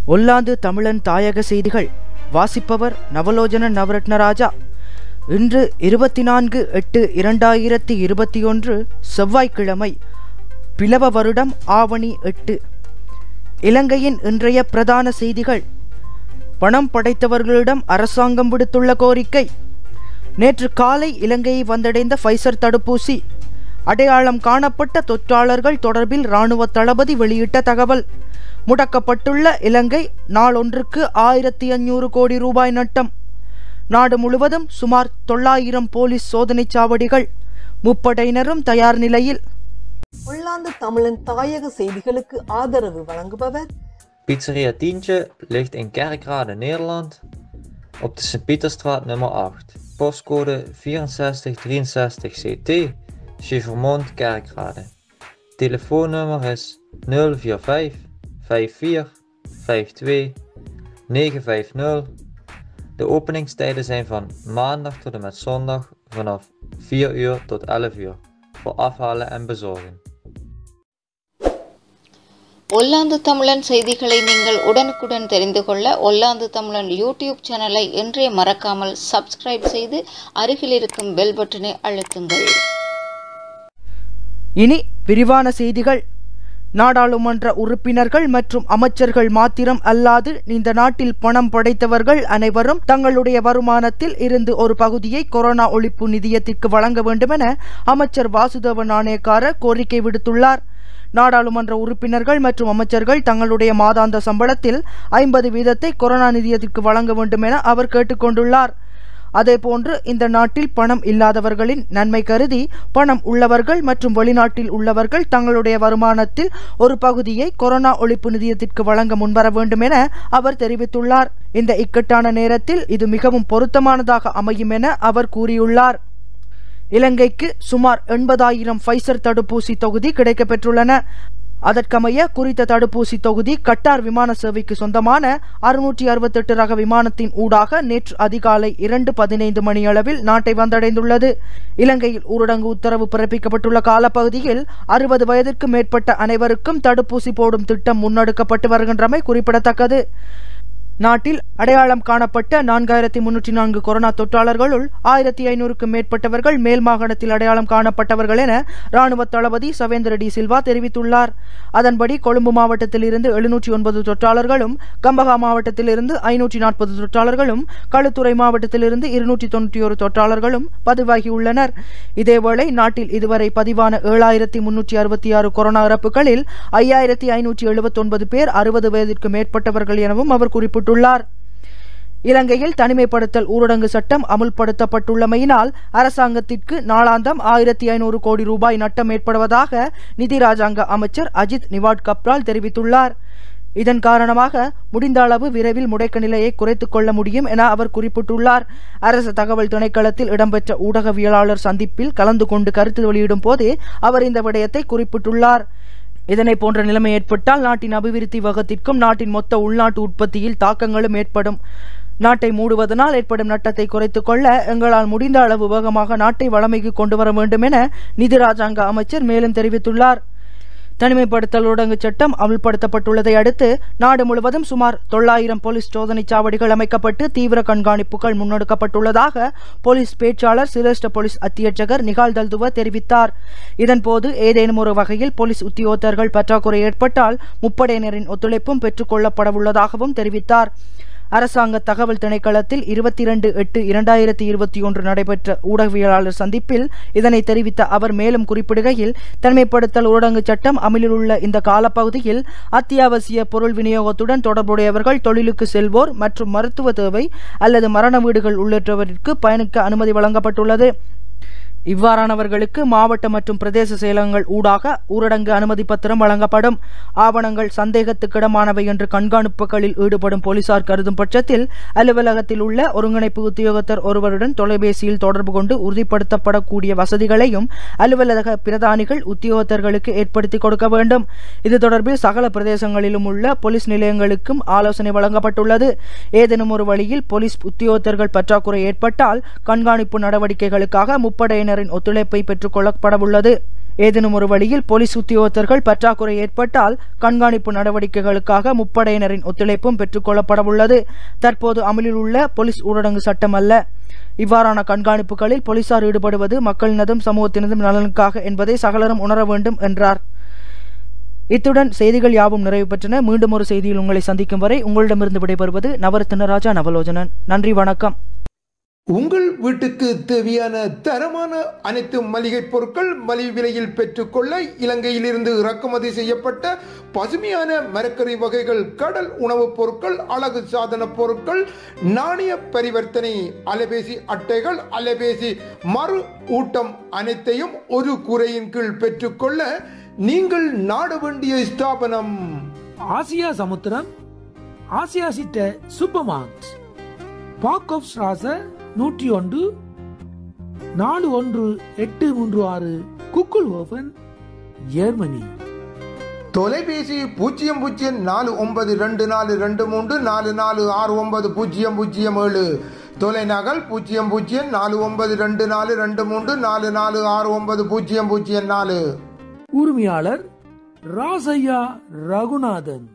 ஒல்லாந்து தமிழன் தாயக செய்திகள் வாசிப்பவர் நவலோஜன நவரத்னராஜா இன்று இருபத்தி நான்கு எட்டு இரண்டாயிரத்தி இருபத்தி ஒன்று செவ்வாய்க்கிழமை பிளவ வருடம் ஆவணி எட்டு இலங்கையின் இன்றைய பிரதான செய்திகள் பணம் படைத்தவர்களிடம் அரசாங்கம் விடுத்துள்ள கோரிக்கை நேற்று காலை இலங்கையை வந்தடைந்த ஃபைசர் தடுப்பூசி அடையாளம் காணப்பட்ட தொற்றாளர்கள் தொடர்பில் இராணுவ தளபதி வெளியிட்ட தகவல் முடக்கப்பட்டுள்ள இலங்கை நாளொன்றுக்கு ஆயிரத்தி அஞ்சூறு கோடி ரூபாய் நட்டம் நாடு முழுவதும் சுமார் தொள்ளாயிரம் போலீஸ் சோதனைச் சாவடிகள் முப்படையினரும் தயார் நிலையில் உள்ளாந்து தமிழன் தாயக செய்திகளுக்கு ஆதரவு வழங்குபவர் Pizzeria Tientje ligt in Kerkrade, Nederland, op de Sint-Pieterstraat nummer 8. Postcode 6463 CT, Chevermond, Kerkrade. Telefoonnummer is 045 54 52 950. De openingstijden zijn van maandag tot en met zondag vanaf 4 uur tot 11 uur voor afhalen en bezorgen. ஒல்லாந்து தமிழன் செய்திகளை நீங்கள் உடனுக்குடன் தெரிந்து கொள்ள ஒல்லாந்து தமிழன் YouTube சேனலை இன்றே மறக்காமல் சப்ஸ்கிரைப் செய்து அருகில் இருக்கும் பெல் பட்டனை அழுத்துங்கள் இனி விரிவான செய்திகள் நாடாளுமன்ற உறுப்பினர்கள் மற்றும் அமைச்சர்கள் மாத்திரம் அல்லாது இந்த நாட்டில் பணம் படைத்தவர்கள் அனைவரும் தங்களுடைய வருமானத்தில் இருந்து ஒரு பகுதியை கொரோனா ஒழிப்பு நிதியத்திற்கு வழங்க வேண்டுமென அமைச்சர் வாசுதேவ நாணயக்கார கோரிக்கை விடுத்துள்ளார் நாடாளுமன்ற உறுப்பினர்கள் மற்றும் அமைச்சர்கள் தங்களுடைய மாதாந்த சம்பளத்தில் ஐம்பது வீதத்தை கொரோனா நிதியத்திற்கு வழங்க வேண்டும் என அவர் கேட்டுக்கொண்டுள்ளார் அதேபோன்று இந்த நாட்டில் பணம் இல்லாதவர்களின் நன்மை கருதி பணம் உள்ளவர்கள் மற்றும் வெளிநாட்டில் உள்ளவர்கள் தங்களுடைய வருமானத்தில் ஒரு பகுதியை கொரோனா ஒழிப்பு நிதியத்திற்கு வழங்க முன்வர வேண்டும் என அவர் தெரிவித்துள்ளார் இந்த இக்கட்டான நேரத்தில் இது மிகவும் பொருத்தமானதாக அமையும் என அவர் கூறியுள்ளார் இலங்கைக்கு சுமார் எண்பதாயிரம் ஃபைசர் தடுப்பூசி தொகுதி கிடைக்கப்பெற்றுள்ளன அதற்கமைய குறித்த தடுப்பூசி தொகுதி கட்டார் விமான சேவைக்கு சொந்தமான அறுநூற்றி அறுபத்தெட்டு ரக விமானத்தின் ஊடாக நேற்று அதிகாலை இரண்டு பதினைந்து மணியளவில் நாட்டை வந்தடைந்துள்ளது இலங்கையில் ஊரடங்கு உத்தரவு பிறப்பிக்கப்பட்டுள்ள காலப்பகுதியில் அறுபது வயதிற்கு மேற்பட்ட அனைவருக்கும் தடுப்பூசி போடும் திட்டம் முன்னெடுக்கப்பட்டு வருகின்றமை குறிப்பிடத்தக்கது நாட்டில் அடையாளம் காணப்பட்ட நான்காயிரத்தி முன்னூற்றி நான்கு கொரோனா தொற்றாளர்களுள் ஆயிரத்தி ஐநூறுக்கும் மேற்பட்டவர்கள் மேல் மாகாணத்தில் அடையாளம் காணப்பட்டவர்கள் என ராணுவ தளபதி சவேந்திர டி சில்வா தெரிவித்துள்ளார் அதன்படி கொழும்பு மாவட்டத்தில் இருந்து எழுநூற்றி ஒன்பது தொற்றாளர்களும் கம்பகா மாவட்டத்தில் இருந்து ஐநூற்றி நாற்பது தொற்றாளர்களும் களுத்துறை மாவட்டத்தில் இருந்து இருநூற்றி தொன்னூற்றி ஒரு தொற்றாளர்களும் பதிவாகியுள்ளனர் இதேவேளை நாட்டில் இதுவரை பதிவான ஏழாயிரத்தி முன்னூற்றி அறுபத்தி ஆறு கொரோனா இறப்புகளில் ஐயாயிரத்தி ஐநூற்றி எழுபத்தொன்பது பேர் அறுபது வயதிற்கு மேற்பட்டவர்கள் எனவும் அவர் குறிப்பிட்டார் குறிப்பிட்டுள்ளார் இலங்கையில் தனிமைப்படுத்தல் ஊரடங்கு சட்டம் அமுல்படுத்தப்பட்டுள்ளமையினால் அரசாங்கத்திற்கு நாளாந்தம் ஆயிரத்தி ஐநூறு கோடி ரூபாய் நட்டம் ஏற்படுவதாக நிதி ராஜாங்க அமைச்சர் அஜித் நிவாட் கப்ரால் தெரிவித்துள்ளார் இதன் காரணமாக முடிந்த அளவு விரைவில் முடக்க நிலையை குறைத்துக் கொள்ள முடியும் என அவர் குறிப்பிட்டுள்ளார் அரசு தகவல் திணைக்களத்தில் இடம்பெற்ற ஊடகவியலாளர் சந்திப்பில் கலந்து கொண்டு கருத்து வெளியிடும் போதே அவர் இந்த விடயத்தை குறிப்பிட்டுள்ளார் இதனை போன்ற நிலைமை ஏற்பட்டால் நாட்டின் அபிவிருத்தி வகத்திற்கும் நாட்டின் மொத்த உள்நாட்டு உற்பத்தியில் தாக்கங்களும் ஏற்படும் நாட்டை மூடுவதனால் ஏற்படும் நட்டத்தை குறைத்துக் கொள்ள எங்களால் முடிந்த அளவு வேகமாக நாட்டை வளமைக்கு கொண்டு வர வேண்டும் என நிதி ராஜாங்க அமைச்சர் மேலும் தெரிவித்துள்ளார் தனிமைப்படுத்தல் ஊடக சட்டம் அமல்படுத்தப்பட்டுள்ளதை அடுத்து நாடு முழுவதும் சுமார் தொள்ளாயிரம் போலீஸ் சோதனைச் சாவடிகள் அமைக்கப்பட்டு தீவிர கண்காணிப்புகள் முன்னெடுக்கப்பட்டுள்ளதாக போலீஸ் பேச்சாளர் சிரேஷ்ட போலீஸ் அத்தியட்சகர் நிகால் தல்துவ தெரிவித்தார் இதன்போது ஏதேனும் ஒரு வகையில் போலீஸ் உத்தியோகத்தர்கள் பற்றாக்குறை ஏற்பட்டால் முப்படையினரின் ஒத்துழைப்பும் பெற்றுக் கொள்ளப்படவுள்ளதாகவும் தெரிவித்தார் அரசாங்க தகவல் திணைக்களத்தில் இருபத்தி இரண்டு எட்டு இரண்டாயிரத்தி இருபத்தி ஒன்று நடைபெற்ற ஊடகவியலாளர் சந்திப்பில் இதனை தெரிவித்த அவர் மேலும் குறிப்பிடுகையில் தனிமைப்படுத்தல் ஊரடங்கு சட்டம் அமலில் உள்ள இந்த காலப்பகுதியில் அத்தியாவசிய பொருள் விநியோகத்துடன் தொடர்புடையவர்கள் தொழிலுக்கு செல்வோர் மற்றும் மருத்துவ தேவை அல்லது மரண வீடுகள் உள்ளிட்டவற்றிற்கு பயணிக்க அனுமதி வழங்கப்பட்டுள்ளது இவ்வாறானவர்களுக்கு மாவட்ட மற்றும் பிரதேச செயலகங்கள் ஊடாக ஊரடங்கு அனுமதி பத்திரம் வழங்கப்படும் ஆவணங்கள் சந்தேகத்துக்கிடமானவை என்று கண்காணிப்புகளில் ஈடுபடும் போலீசார் கருதும் பட்சத்தில் அலுவலகத்தில் உள்ள ஒருங்கிணைப்பு உத்தியோகத்தர் ஒருவருடன் தொலைபேசியில் தொடர்பு கொண்டு உறுதிப்படுத்தப்படக்கூடிய வசதிகளையும் அலுவலக பிரதானிகள் உத்தியோகத்தர்களுக்கு ஏற்படுத்தி கொடுக்க வேண்டும் இது தொடர்பில் சகல பிரதேசங்களிலும் உள்ள போலீஸ் நிலையங்களுக்கும் ஆலோசனை வழங்கப்பட்டுள்ளது ஏதேனும் ஒரு வழியில் போலீஸ் உத்தியோகத்தர்கள் பற்றாக்குறை ஏற்பட்டால் கண்காணிப்பு நடவடிக்கைகளுக்காக முப்படையினர் பிரிவினரின் ஒத்துழைப்பை பெற்றுக் கொள்ளப்படவுள்ளது ஏதேனும் ஒரு வழியில் போலீஸ் உத்தியோகத்தர்கள் பற்றாக்குறை ஏற்பட்டால் கண்காணிப்பு நடவடிக்கைகளுக்காக முப்படையினரின் ஒத்துழைப்பும் பெற்றுக்கொள்ளப்படவுள்ளது தற்போது அமலில் உள்ள போலீஸ் ஊரடங்கு சட்டம் அல்ல இவ்வாறான கண்காணிப்புகளில் போலீசார் ஈடுபடுவது மக்களினதும் சமூகத்தினதும் நலனுக்காக என்பதை சகலரும் உணர வேண்டும் என்றார் இத்துடன் செய்திகள் யாவும் நிறைவு பெற்றன மீண்டும் ஒரு செய்தியில் உங்களை சந்திக்கும் வரை உங்களிடமிருந்து விடைபெறுவது நவரத்தினராஜா நவலோஜனன் நன்றி வணக்கம் உங்கள் வீட்டுக்கு தேவையான தரமான அனைத்து மளிகை பொருட்கள் மலிவு விலையில் பெற்றுக்கொள்ள இலங்கையிலிருந்து இறக்குமதி செய்யப்பட்ட பசுமையான மரக்கறி வகைகள் கடல் உணவுப் பொருட்கள் அழகு சாதன பொருட்கள் நாணய பரிவர்த்தனை அலைபேசி அட்டைகள் அலைபேசி மறு ஊட்டம் அனைத்தையும் ஒரு குறையின் கீழ் பெற்றுக்கொள்ள நீங்கள் நாட வேண்டிய ஸ்தாபனம் ஆசியா சமுத்திரம் ஆசியா சிட்ட சூப்பர் மார்க்ஸ் பாக் ஆஃப் ஸ்ராச நூற்றி ஒன்று நாலு ஒன்று எட்டு மூன்று ஆறு குக்குள் ஓபன் ஜெர்மனி தொலைபேசி பூஜ்ஜியம் பூஜ்ஜியம் நாலு ஒன்பது ரெண்டு நாலு ரெண்டு மூன்று நாலு நாலு ஆறு ஒன்பது பூஜ்ஜியம் பூஜ்ஜியம் ஏழு தொலைநகல் பூஜ்ஜியம் பூஜ்ஜியம் நாலு ஒன்பது ரெண்டு நாலு ரெண்டு மூன்று நாலு நாலு ஆறு ஒன்பது பூஜ்ஜியம் பூஜ்ஜியம் நாலு உரிமையாளர் ராசையா ரகுநாதன்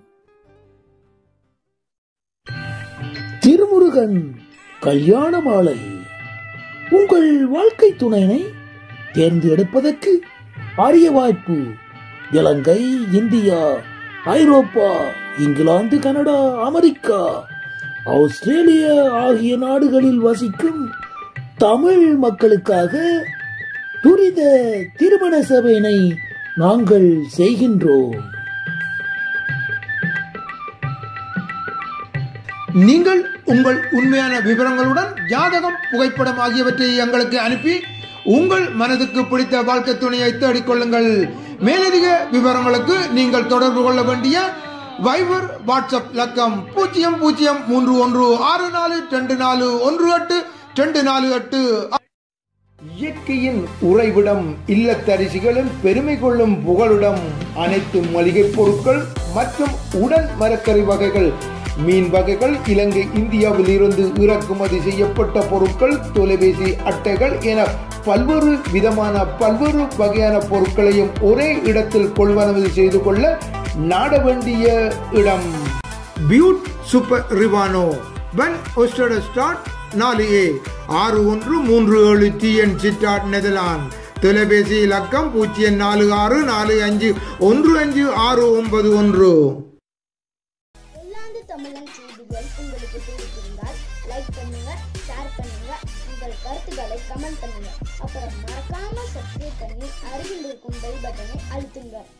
திருமுருகன் கல்யாண மாலை உங்கள் வாழ்க்கை துணைனை தேர்ந்தெடுப்பதற்கு அரிய வாய்ப்பு இலங்கை இந்தியா ஐரோப்பா இங்கிலாந்து கனடா அமெரிக்கா ஆஸ்திரேலியா ஆகிய நாடுகளில் வசிக்கும் தமிழ் மக்களுக்காக துரித திருமண சபையினை நாங்கள் செய்கின்றோம் நீங்கள் உங்கள் உண்மையான விவரங்களுடன் ஜாதகம் புகைப்படம் ஆகியவற்றை எங்களுக்கு அனுப்பி உங்கள் மனதுக்கு பிடித்த வாழ்க்கை துணையை தேடிக்கொள்ளுங்கள் மேலதிக விவரங்களுக்கு நீங்கள் தொடர்பு கொள்ள வேண்டிய வைபர் வாட்ஸ்அப் இலக்கம் பூஜ்ஜியம் பூஜ்ஜியம் மூன்று ஒன்று ஆறு நாலு ரெண்டு நாலு ஒன்று எட்டு ரெண்டு நாலு எட்டு இயற்கையின் உறைவிடம் இல்லத்தரிசிகளின் பெருமை கொள்ளும் புகழுடம் அனைத்து மளிகை பொருட்கள் மற்றும் உடன் மரக்கறி வகைகள் மீன் வகைகள் இலங்கை இந்தியாவில் இருந்து இறக்குமதி செய்யப்பட்ட பொருட்கள் தொலைபேசி அட்டைகள் என பல்வேறு விதமான பல்வேறு வகையான பொருட்களையும் ஒரே இடத்தில் கொள்வனவு செய்து கொள்ள நாட வேண்டிய இடம் பியூட் சூப்பர் ரிவானோ வன் ஒஸ்டட ஸ்டார்ட் நாலு ஏ ஆறு ஒன்று மூன்று ஏழு டிஎன் சிட்டாட் நெதர்லாந்து தொலைபேசி இலக்கம் பூஜ்ஜியம் நாலு ஆறு நாலு அஞ்சு ஒன்று அஞ்சு ஆறு ஒன்பது ஒன்று ஒல்லாந்து தமிழன் செய்திகள் உங்களுக்கு பிடித்திருந்தால் லைக் பண்ணுங்க ஷேர் பண்ணுங்க உங்கள் கருத்துக்களை கமெண்ட் பண்ணுங்க அப்புறம் மறக்காம சப்ஸ்கிரைப் பண்ணி அருகில் இருக்கும் பெல் பட்டனை அழுத்துங்க